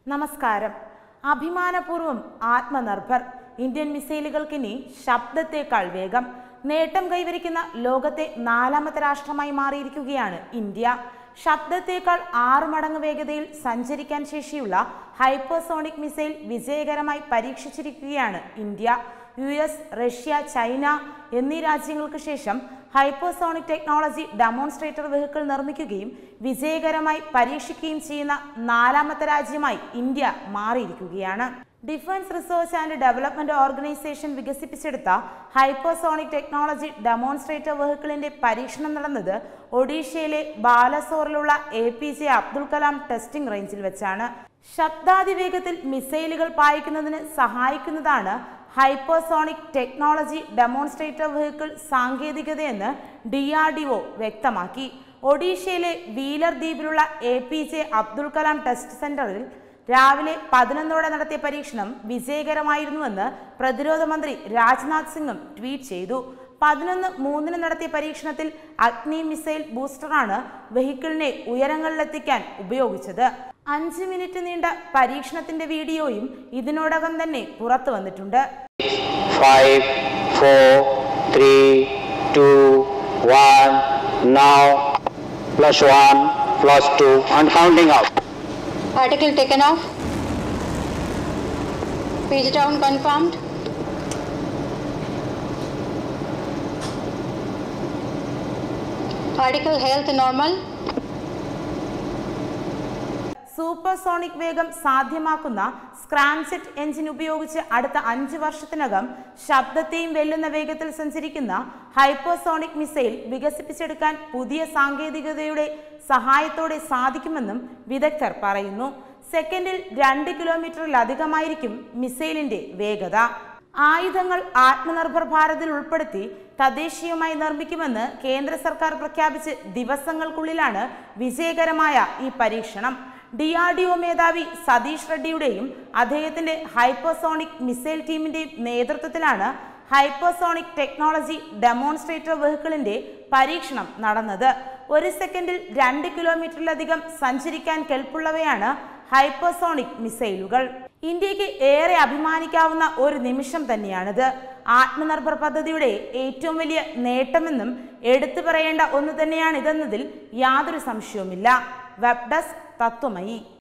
നമസ്കാരം അഭിമാനപൂർവ്വം ആത്മനിർഭർ ഇന്ത്യൻ മിസൈലുകൾക്കിനി ശബ്ദത്തേക്കാൾ വേഗം നേട്ടം കൈവരിക്കുന്ന ലോകത്തെ നാലാമത്തെ രാഷ്ട്രമായി മാറിയിരിക്കുകയാണ് ഇന്ത്യ ശബ്ദത്തേക്കാൾ ആറ് മടങ്ങ് വേഗതയിൽ സഞ്ചരിക്കാൻ ശേഷിയുള്ള ഹൈപ്പർസോണിക് മിസൈൽ വിജയകരമായി പരീക്ഷിച്ചിരിക്കുകയാണ് India U S Russia China എന്നീ രാജ്യങ്ങൾക്ക് ശേഷം ഹൈപ്പർസോണിക് ടെക്നോളജി ഡെമോൺസ്ട്രേറ്റർ വെഹിക്കിൾ നിർമ്മിക്കുകയും വിജയകരമായി പരീക്ഷിക്കുകയും ചെയ്യുന്ന നാലാമത്തെ രാജ്യമായി ഇന്ത്യ മാറിയിരിക്കുകയാണ് defence research and development organisation വികസിപ്പിച്ചെടുത്ത ഹൈപ്പർസോണിക് ടെക്നോളജി ഡെമോൺസ്ട്രേറ്റർ വെഹിക്കിളിന്റെ പരീക്ഷണം നടന്നത് ഒഡീഷയിലെ ബാലസോറിലുള്ള A P J Abdul Kalam testing റേഞ്ചിൽ വെച്ചാണ് ശബ്ദാതിവേഗത്തിൽ മിസൈലുകൾ പായിക്കുന്നതിന് സഹായിക്കുന്നതാണ് ഹൈപ്പർസോണിക് ടെക്നോളജി ഡെമോൺസ്ട്രേറ്റർ വെഹിക്കിൾ സാങ്കേതികതയെന്ന് ഡി ആർ ഡി ഒ വ്യക്തമാക്കി ഒഡീഷയിലെ വീലർ ദ്വീപിലുള്ള A P J Abdul Kalam test സെന്ററിൽ രാവിലെ പതിനൊന്നോടെ നടത്തിയ പരീക്ഷണം വിജയകരമായിരുന്നുവെന്ന് പ്രതിരോധ മന്ത്രി രാജ്നാഥ് സിംഗും ട്വീറ്റ് ചെയ്തു പതിനൊന്ന് മൂന്നിന് നടത്തിയ പരീക്ഷണത്തിൽ അഗ്നി മിസൈൽ ബൂസ്റ്ററാണ് വെഹിക്കിളിനെ ഉയരങ്ങളിലെത്തിക്കാൻ ഉപയോഗിച്ചത് അഞ്ച് മിനിറ്റ് നീണ്ട പരീക്ഷണത്തിന്റെ വീഡിയോയും ഇതിനോടകം തന്നെ പുറത്തു വന്നിട്ടുണ്ട് five, four, three, two, one. Now, plus one, plus two, and counting up. Article taken off. Page down confirmed. Article health normal. Supersonic വേഗം സാധ്യമാക്കുന്ന സ്ക്രാംജെറ്റ് എഞ്ചിൻ ഉപയോഗിച്ച് അടുത്ത അഞ്ച് വർഷത്തിനകം ശബ്ദത്തെയും വെല്ലുന്ന വേഗത്തിൽ സഞ്ചരിക്കുന്ന ഹൈപ്പർസോണിക് മിസൈൽ വികസിപ്പിച്ചെടുക്കാൻ പുതിയ സാങ്കേതികതയുടെ സഹായത്തോടെ സാധിക്കുമെന്നും വിദഗ്ധർ പറയുന്നു സെക്കൻഡിൽ രണ്ട് കിലോമീറ്ററിലധികമായിരിക്കും മിസൈലിന്റെ വേഗത ആയുധങ്ങൾ ആത്മനിർഭർ ഭാരതിൽ ഉൾപ്പെടുത്തി തദ്ദേശീയമായി നിർമ്മിക്കുമെന്ന് കേന്ദ്ര സർക്കാർ പ്രഖ്യാപിച്ച് ദിവസങ്ങൾക്കുള്ളിലാണ് വിജയകരമായ ഈ പരീക്ഷണം ഡി ആർ ഡി ഒ മേധാവി സതീഷ് റെഡ്ഡിയുടെയും അദ്ദേഹത്തിന്റെ ഹൈപ്പർസോണിക് മിസൈൽ ടീമിന്റെയും നേതൃത്വത്തിലാണ് ഹൈപ്പർസോണിക് ടെക്നോളജി ഡെമോൺസ്ട്രേറ്റർ വെഹിക്കിളിന്റെ പരീക്ഷണം നടന്നത് ഒരു സെക്കൻഡിൽ രണ്ട് കിലോമീറ്ററിലധികം സഞ്ചരിക്കാൻ കെൽപ്പുള്ളവയാണ് ഹൈപ്പർസോണിക് മിസൈലുകൾ ഇന്ത്യക്ക് ഏറെ അഭിമാനിക്കാവുന്ന ഒരു നിമിഷം തന്നെയാണിത് ആത്മനിർഭർ പദ്ധതിയുടെ ഏറ്റവും വലിയ നേട്ടമെന്നും എടുത്തു പറയേണ്ട ഒന്ന് തന്നെയാണിതെന്നതിൽ യാതൊരു സംശയവുമില്ല വെബ് ഡെസ്ക് തത്വമയി